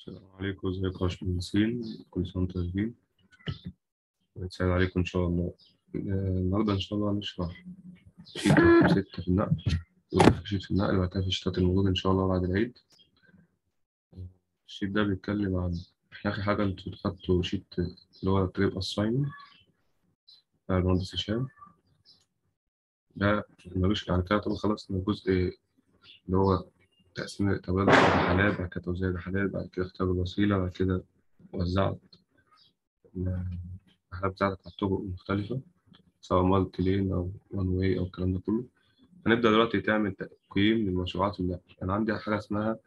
السلام عليكم ازيكم يا باشمهندسين كل سنة وانتم طيبين ويتسهل عليكم إن شاء الله آه، النهاردة إن شاء الله هنشرح شيت رقم ستة في النقل وفي شيت في النقل وبعد كده في الشتات الموجودة إن شاء الله بعد العيد الشيت ده بيتكلم عن إحنا آخر حاجة انتوا خدتوا شيت اللي هو تريب أساينمنت بتاع المهندس هشام ده ملوش يعني كده طبعا خلصنا الجزء اللي هو تقسيم تبادل الرحلات بعد كده توزيع الرحلات بعد كده اختار الوسيلة بعد كده وزعت الرحلات بتاعتك على الطرق المختلفة سواء مالتي لين أو وان واي أو الكلام ده كله هنبدأ دلوقتي تعمل تقييم للمشروعات النقل أنا عندي حاجة اسمها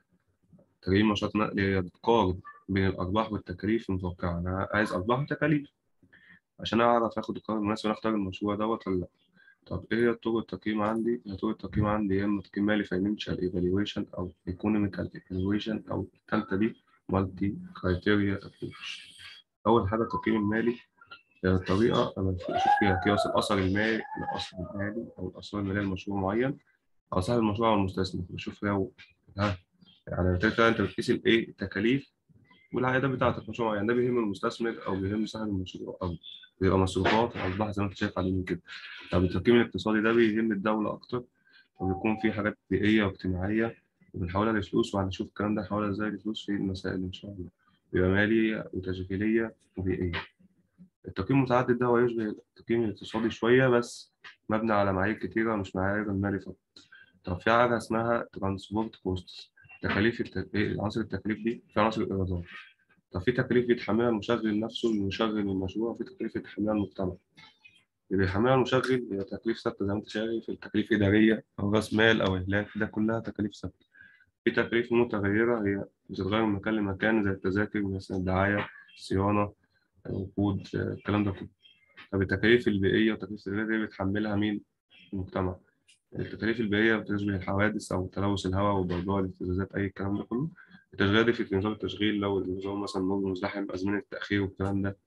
تقييم مشروعات النقل هي بتقارن بين الأرباح والتكاليف المتوقعة أنا عايز أرباح وتكاليف عشان أعرف آخد القرار المناسب أنا أختار المشروع دوت ولا لأ طب إيه هي طرق التقييم عندي؟ هي طرق التقييم عندي يا إما تقييم مالي فاينانشال ايفالويشن أو ايكونوميكال ايفالويشن أو التالتة دي مالتي كرايتيريا ابروش أول حاجة التقييم المالي هي الطريقة أنا بشوف فيها قياس الأثر المالي الأثر المالي أو الأثر المالية لمشروع معين أو صاحب المشروع أو المستثمر بشوف لو ها يعني كده أنت بتقيس الإيه التكاليف والعائدات بتاعتك مشروع معين ده بيهم المستثمر أو بيهم صاحب المشروع أو بيبقى مصروفات أرباح زي ما أنت شايف على اليمين كده طب التقييم الاقتصادي ده بيهم الدولة أكتر وبيكون في حاجات بيئية واجتماعية وبنحولها لفلوس وهنشوف الكلام ده نحولها إزاي لفلوس في المسائل إن شاء الله بيبقى مالية وتشغيلية وبيئية التقييم المتعدد ده هو يشبه التقييم الاقتصادي شوية بس مبني على معايير كتيرة مش معايير المالي فقط طب في حاجة اسمها ترانسبورت كوست تكاليف الت... إيه عناصر التكاليف دي في عناصر الإيرادات طب في تكاليف بيتحملها المشغل نفسه المشغل المشروع وفي تكاليف بيتحملها المجتمع اللي بيحملها المشغل هي تكاليف ثابتة زي ما أنت شايف التكاليف إدارية أو رأس مال أو إهلاك ده كلها تكاليف ثابتة في تكاليف متغيرة هي بتتغير من مكان لمكان زي التذاكر مثلا الدعاية الصيانة الوقود الكلام ده كله طب التكاليف البيئية والتكاليف الإدارية دي بيتحملها مين؟ المجتمع التكاليف البيئية بتشبه الحوادث أو تلوث الهواء والضوضاء الاهتزازات أي الكلام ده كله التشغيل دي في نظام التشغيل لو النظام مثلا مزدحم أزمنة التأخير والكلام ده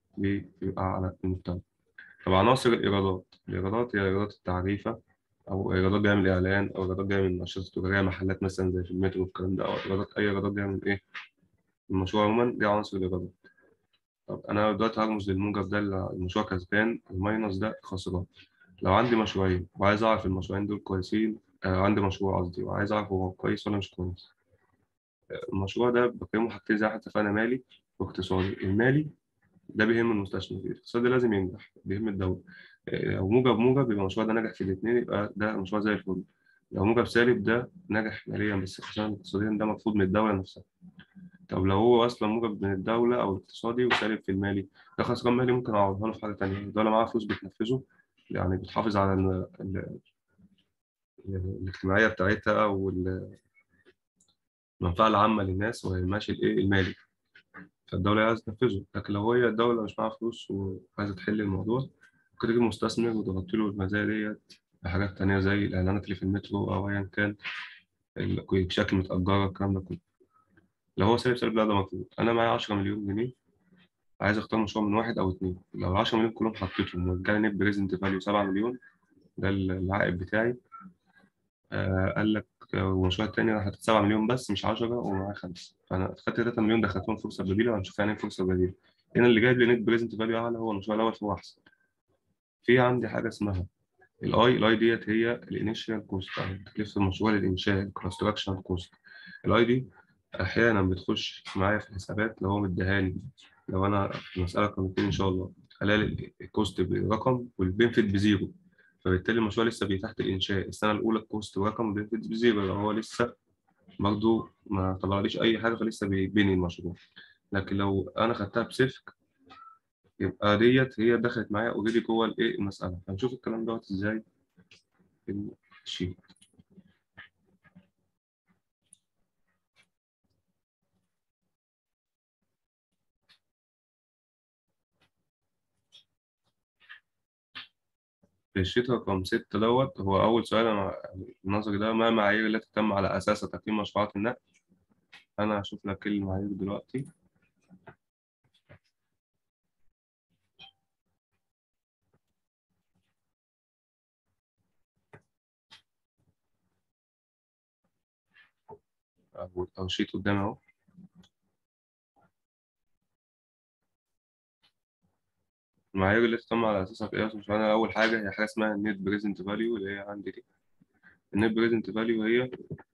بيبقى على المجتمع طب عناصر الإيرادات الإيرادات هي إيرادات التعريفة أو إيرادات جاية من الإعلان أو إيرادات جاية من النشاطات التجارية محلات مثلا زي في المترو والكلام ده أو إيرادات أي إيرادات جاية من إيه؟ من المشروع عموما دي عناصر الإيرادات طب أنا دلوقتي هرمز للموجب ده المشروع كسبان الماينس ده خسران لو عندي مشروعين وعايز أعرف المشروعين دول كويسين آه عندي مشروع قصدي وعايز أعرف هو كويس ولا مش كويس المشروع ده بقيمه حاجتين زي ما اتفقنا مالي واقتصادي المالي ده بيهم المستثمر الاقتصادي لازم ينجح بيهم الدولة لو موجب موجب يبقى المشروع ده نجح في الاثنين يبقى ده مشروع زي الفل لو موجب سالب ده نجح ماليا بس خسارة اقتصاديا ده مفروض من الدولة نفسها طب لو هو أصلا موجب من الدولة أو الاقتصادي وسالب في المالي ده خسران مالي ممكن أعوضها له في حاجة تانية الدولة معاها فلوس بتنفذه يعني بتحافظ على ال ال الاجتماعية بتاعتها والمنفعة العامة للناس وهي ماشي الإيه المالي فالدولة عايزة تنفذه لكن لو هي الدولة مش معاها فلوس وعايزة تحل الموضوع ممكن تجيب مستثمر وتغطي له المزايا ديت بحاجات تانية زي الإعلانات اللي في المترو أو أيا كان الشكل متأجرة الكلام ده كله لو هو سالب سالب لا ده مطلوب أنا معايا 10 مليون جنيه عايز أختار مشروع من واحد أو اتنين لو 10 مليون كلهم حطيتهم ورجعلي نت بريزنت فاليو 7 مليون ده العائد بتاعي آه قال لك والمشروع التاني راح 7 مليون بس مش 10 ومعايا 5 فانا خدت 3 مليون دخلتهم فرصه بديله وهنشوف يعني ايه فرصه بديله هنا اللي جايب لي نت بريزنت فاليو اعلى هو المشروع الاول فهو احسن في عندي حاجه اسمها الاي الاي ديت هي الانيشال كوست او تكلفه المشروع للانشاء الكونستراكشن كوست الاي دي احيانا بتخش معايا في الحسابات لو هو مديها لي لو انا في مساله قانونيه ان شاء الله الاقي الكوست برقم والبنفيت بزيرو فبالتالي المشروع لسه تحت الإنشاء السنة الأولى الكوست رقم بينفيتس بزيرو هو لسه برضه ما طلعليش أي حاجة فلسه بيبني المشروع لكن لو أنا خدتها بصفر يبقى ديت هي دخلت معايا أوريدي جوه الإيه المسألة هنشوف الكلام دوت إزاي في الشيت في الشيت رقم ستة دوت هو أول سؤال أنا النظري ده ما المعايير التي تم على أساسها تقييم مشروعات النقل أنا هشوف لك المعايير دلوقتي أو الشيت قدامي أهو المعايير اللي تتم على اساسها قياس المشروع اول حاجه هي حاجه اسمها النت بريزنت فاليو اللي هي عندي دي النت بريزنت فاليو هي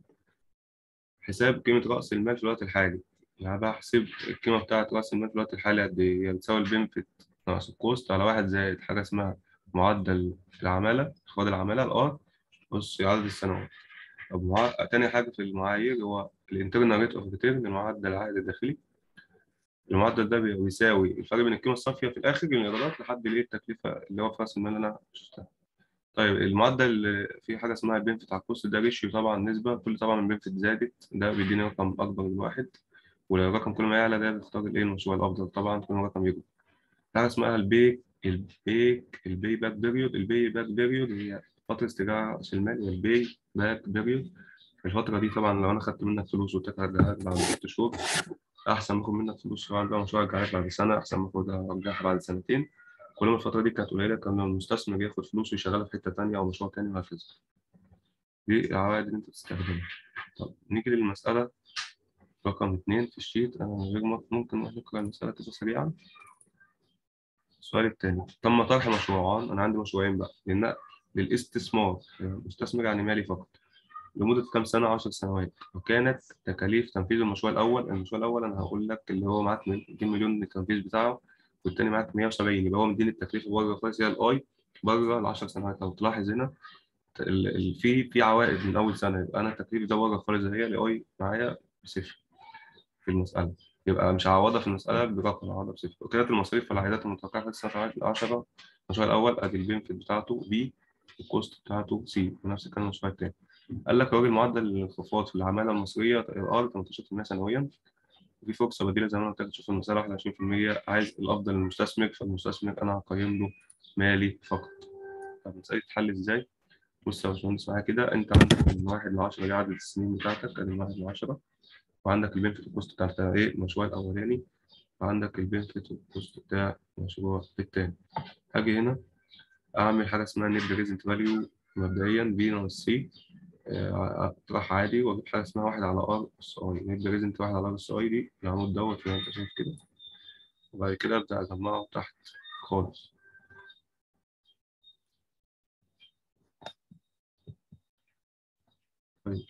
حساب قيمه راس المال في الوقت الحالي يعني بحسب القيمه بتاعه راس المال في الوقت الحالي قد ايه هي بتساوي البنفيت ناقص الكوست على واحد زائد حاجه اسمها معدل العماله اخراج العماله الار بص عدد السنوات طب مع... تاني حاجه في المعايير هو الانترنال ريت اوف ريتيرن المعدل العائد الداخلي المعدل ده بيساوي الفرق بين القيمه الصافيه في الاخر من الايرادات لحد الايه التكلفه اللي هو في راس المال اللي انا شفتها طيب المعدل في حاجه اسمها البنفيت على الكوست ده ريشيو طبعا نسبه كل طبعا البنفيت زادت ده بيديني رقم اكبر من واحد والرقم كل ما يعلى ده بتختار الايه المشروع الافضل طبعا كل ما الرقم يكبر حاجه اسمها البيك البيك البي باك بيريود البي باك بيريود هي فتره استرجاع راس المال والبي باك بيريود الفتره دي طبعا لو انا خدت منك فلوس وترجعها بعد ست شهور احسن ما اخد منك فلوس في بقى مشروع ارجعها بعد سنه احسن ما اخد ارجعها بعد سنتين كل ما الفتره دي كانت قليله كان المستثمر ياخد فلوس ويشغلها في حته ثانيه او مشروع ثاني وهكذا دي العوائد اللي انت تستخدمها طب نيجي للمساله رقم اثنين في الشيت انا من غير ما ممكن نقرا المساله كده سريعا السؤال الثاني تم طرح مشروعان انا عندي مشروعين بقى للنقل للاستثمار مستثمر يعني مالي فقط لمدة كام سنة 10 سنوات وكانت تكاليف تنفيذ المشروع الأول المشروع الأول أنا هقول لك اللي هو معاك 200 مليون التنفيذ بتاعه والتاني معاك 170 يبقى هو مديني التكلفة بره خالص هي الأي بره ال 10 سنوات لو تلاحظ هنا في في عوائد من أول سنة يبقى أنا التكليف ده بره خالص هي الأي معايا بصفر في المسألة يبقى مش هعوضها في المسألة برقم هعوضها بصفر وكانت المصاريف والعائدات المتوقعة في السنة 10 المشروع الأول أدي البنفيت بتاعته بي الكوست بتاعته سي ونفس الكلام المشروع التاني قال لك راجل معدل الانخفاض في العمالة المصرية ار 18% سنويا وفي فرصة بديلة زي ما انا قلت لك تشوف المسألة 21% عايز الأفضل للمستثمر فالمستثمر أنا هقيم له مالي فقط طب المسألة تتحل إزاي؟ بص يا باشمهندس معايا كده أنت عندك من واحد لعشرة دي عدد السنين بتاعتك أدي من واحد لعشرة وعندك البنفيت الكوست بتاعت إيه المشروع الأولاني وعندك البنفيت الكوست بتاع المشروع التاني هاجي هنا أعمل حاجة اسمها نت بريزنت فاليو مبدئيا بي ناقص سي اطرح عادي واجيب حاجه اسمها واحد على ار اس اي نبدا ريزنت واحد على ار اس اي دي العمود دوت زي ما انت شايف كده وبعد كده ابدا اجمعه تحت خالص طيب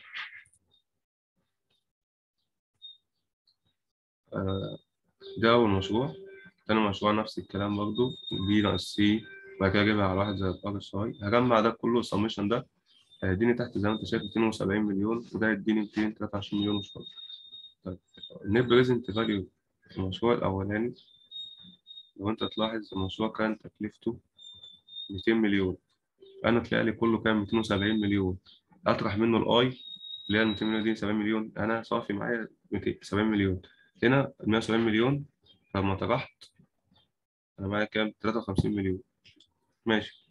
آه ده اول مشروع تاني مشروع نفس الكلام برضو بي ناقص سي بعد كده اجيبها على واحد زي ار اس اي هجمع ده كله السمشن ده هيديني تحت زي ما انت شايف 270 مليون وده يديني 223 مليون وشوية. طيب النت بريزنت فاليو في المشروع الأولاني لو انت تلاحظ المشروع كان تكلفته 200 مليون أنا طلع لي كله كان 270 مليون أطرح منه الأي اللي هي ال 200 مليون دي 70 مليون أنا صافي معايا 270 مليون هنا ال 170 مليون لما طرحت أنا معايا كام 53 مليون ماشي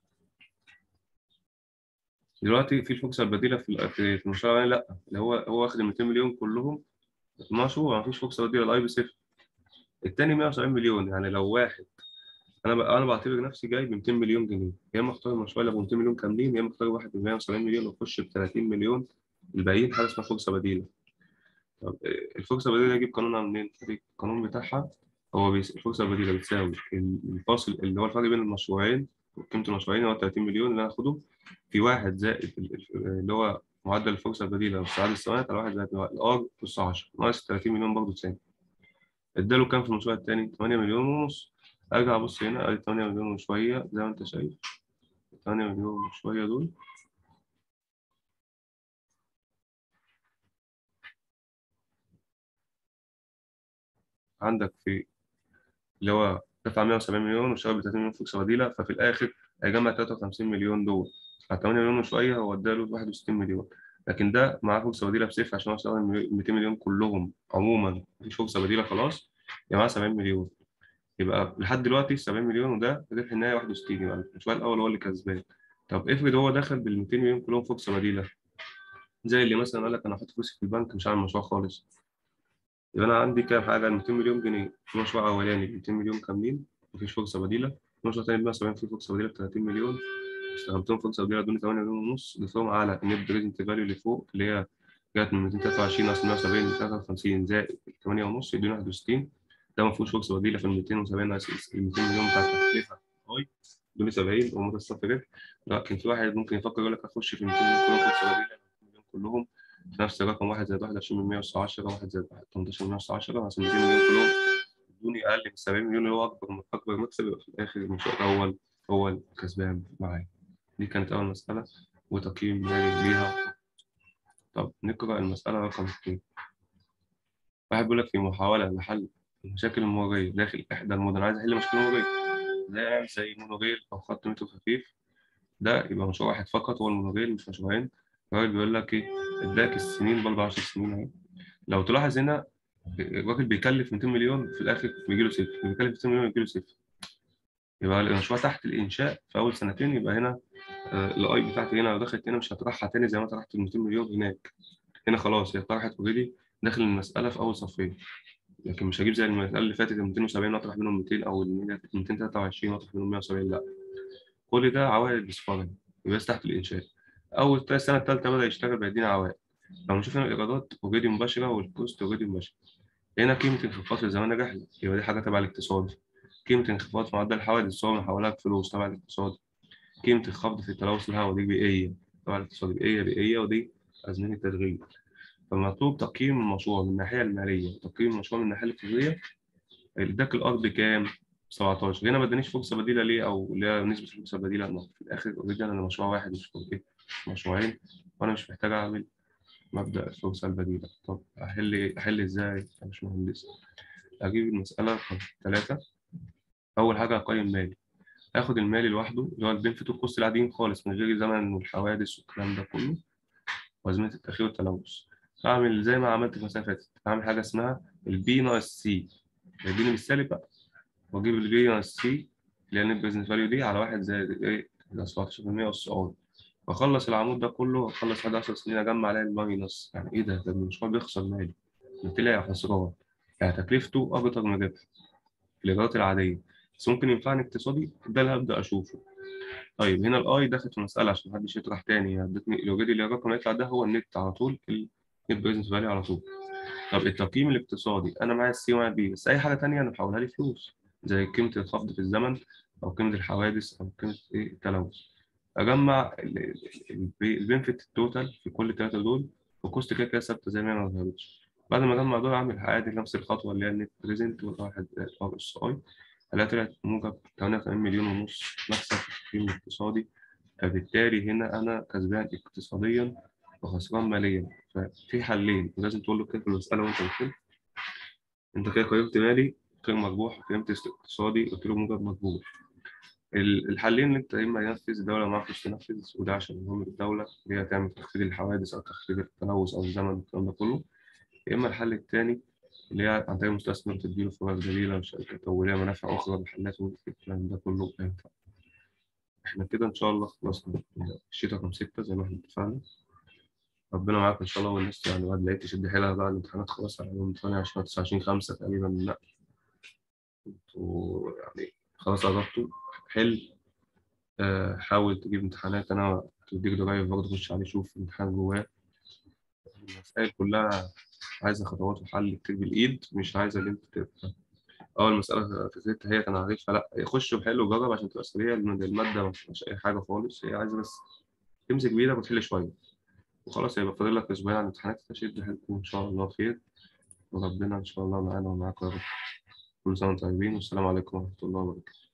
دلوقتي في الفرصه البديله في في المشروع لا اللي هو هو واخد ال 200 مليون كلهم مشروع ما فيش فرصه بديله الاي بصفر الثاني 170 مليون يعني لو واحد انا بقى انا بعتبر نفسي جاي ب 200 مليون جنيه يا اما اختار المشروع اللي ابو 200 مليون كاملين يا اما اختار واحد ب 170 مليون واخش ب 30 مليون الباقيين حاجه اسمها فرصه بديله طب الفرصه البديله اجيب قانونها منين؟ القانون بتاعها هو بيس... الفرصه البديله بتساوي الفاصل اللي هو الفرق بين المشروعين قيمه المشروعين هو 30 مليون اللي انا هاخده في واحد زائد اللي هو معدل الفرصة البديلة بس عدد السنوات على واحد زائد الار أس 10 ناقص 30 مليون برضه تاني اداله كام في المشروع التاني؟ 8 مليون ونص ارجع ابص هنا ادي 8 مليون وشوية زي ما انت شايف 8 مليون وشوية دول عندك في اللي هو دفع 170 مليون واشتغل ب 30 مليون فرصة بديلة ففي الآخر هيجمع 53 مليون دول على 8 مليون وشويه هو اداله 61 مليون لكن ده معاه فرصه بديله بصفر عشان هو اشتغل 200 مليون كلهم عموما مفيش فرصه بديله خلاص يبقى معاه 70 مليون يبقى لحد دلوقتي 70 مليون وده ربح النهائي 61 يبقى المشروع الاول هو اللي كسبان طب افرض هو دخل بال 200 مليون كلهم فرصه بديله زي اللي مثلا قال لك انا هحط فلوسي في البنك مش هعمل مشروع خالص يبقى انا عندي كام حاجه 200 مليون جنيه في مشروع اولاني 200 مليون كاملين مفيش فرصه بديله مشروع تاني 170 فيه فرصه بديله ب 30 مليون اشتغلتهم فرصه بديله ادوني 8 مليون ونص ضفتهم على النت بريزنت فاليو اللي فوق اللي هي جت من 223 اصل 170 ل 53 زائد 8 ونص يدوني 61 ده ما فيهوش فرصه بديله في ال 270 ال 200 مليون بتاع التكلفه اي دول 70 ومدى الصف ربح لكن في واحد ممكن يفكر يقول لك اخش في 200 مليون كلهم فرصه بديله مليون كلهم في نفس الرقم واحد زائد 21 من 110 واحد زائد 18 من 110 عشان 200 مليون كلهم ادوني اقل من 70 مليون اللي هو اكبر اكبر مكسب يبقى في الاخر المنشاه الاول هو الكسبان معايا دي كانت اول مساله وتقييم مالي ليها طب نقرا المساله رقم 2 واحد بيقول لك في محاوله لحل المشاكل المروريه داخل احدى المدن عايز احل مشكله مروريه زي زي مونوريل او خط مترو خفيف ده يبقى مشروع واحد فقط هو المونوريل مش مشروعين الراجل بيقول لك ايه اداك السنين برضه 10 سنين اهي لو تلاحظ هنا الراجل بيكلف 200 مليون في الاخر بيجي له صفر بيكلف 200 مليون بيجي له صفر يبقى المشروع تحت الانشاء في اول سنتين يبقى هنا الاي بتاعتي هنا لو دخلت هنا مش هطرحها تاني زي ما طرحت ال 200 مليون هناك هنا خلاص هي طرحت اوريدي داخل المساله في اول صفين لكن مش هجيب زي المساله اللي فاتت ال 270 واطرح منهم 200 او ال 223 واطرح منهم 170 لا كل ده عوائد بصفار يبقى تحت الانشاء اول السنه الثالثه بدا يشتغل بيدينا عوائد لو نشوف هنا الايرادات اوريدي مباشره والكوست اوريدي مباشر هنا قيمه انخفاض في زمان الرحله يبقى دي حاجه تبع الاقتصاد قيمه انخفاض في معدل الحوادث هو محولها فلوس تبع الاقتصاد قيمه الخفض في التلوث الهواء دي بيئيه تبع الاقتصاد بيئيه بيئيه ودي ازمنه التشغيل فمطلوب تقييم المشروع من الناحيه الماليه وتقييم المشروع من الناحيه الاقتصاديه اداك الارض كام 17 هنا ما ادانيش فرصه بديله ليه او اللي هي نسبه الفرصه البديله ما في الاخر اوريدي انا مشروع واحد مش ايه مشروعين وانا مش محتاج اعمل مبدا الفرصه البديله طب احل احل ازاي يا باشمهندس اجيب المساله رقم ثلاثه اول حاجه اقيم مالي اخد المالي لوحده اللي هو البنفيت والكوست العاديين خالص من غير زمن والحوادث والكلام ده كله وازمنه التاخير والتلوث اعمل زي ما عملت في المساله اللي فاتت اعمل حاجه اسمها البي ناقص سي يديني بالسالب بقى واجيب البي ناقص سي اللي هي النت بريزنت فاليو دي على واحد زائد ايه 17% اس ار واخلص العمود ده كله واخلص 11 سنين اجمع عليه الماينس يعني ايه ده ده المشروع بيخسر مالي قلت لي يا خسران يعني تكلفته اكتر من ربح في الايجارات العاديه بس ممكن ينفعني اقتصادي ده اللي هبدا اشوفه طيب هنا الاي دخلت في المساله عشان محدش يطرح تاني ادتني اوريدي الرقم اللي يطلع ده هو النت على طول النت بريزنت فاليو على طول طب التقييم الاقتصادي انا معايا السي ومعايا البي بس اي حاجه تانية انا بحولها لي فلوس زي قيمه الخفض في الزمن او قيمه الحوادث او قيمه ايه التلوث اجمع البنفيت التوتال في كل الثلاثه دول وكوست كده كده ثابته زي ما انا ما اتغيرتش بعد ما اجمع دول اعمل عادي نفس الخطوه اللي هي النت بريزنت والواحد ار اس اي الاقي طلعت موجب 88 مليون ونص مكسب في التقييم الاقتصادي فبالتالي هنا انا كسبان اقتصاديا وخسران ماليا ففي حلين ولازم تقول له كده في المساله وانت بتحل انت كده قيمت مالي غير مربوح قيمت اقتصادي قلت له موجب مربوح الحلين اللي انت يا اما ينفذ الدوله ما عرفتش تنفذ وده عشان مهم الدوله اللي هي تعمل تخفيض الحوادث او تخفيض التلوث او الزمن والكلام ده كله يا اما الحل الثاني اللي هي عن طريق مستثمر تديله فرص جميله وشركات تمويليه منافع اخرى محلات الكلام ده كله ينفع احنا كده ان شاء الله خلصنا الشيت رقم ستة زي ما احنا اتفقنا ربنا معاك ان شاء الله والناس يعني بعد لقيت تشد حيلها بقى الامتحانات خلاص على يوم 28 29 5 تقريبا لا ويعني خلاص قربتوا حل آه حاول تجيب امتحانات انا تديك درايف برضه تخش عليه شوف الامتحان جواه المسائل كلها عايزه خطوات وحل كتير بالايد مش عايزه ان انت تبقى اول مساله فكرتها هي كان عارفها لا خش وحل وجرب عشان تبقى سريع لان الماده مش اي حاجه خالص هي عايزه بس تمسك بايدك وتحل شويه وخلاص هيبقى فاضل لك اسبوعين على الامتحانات تشد حيلكم ان شاء الله خير وربنا ان شاء الله معانا ومعاكم يا رب كل سنه وانتم طيبين والسلام عليكم ورحمه الله وبركاته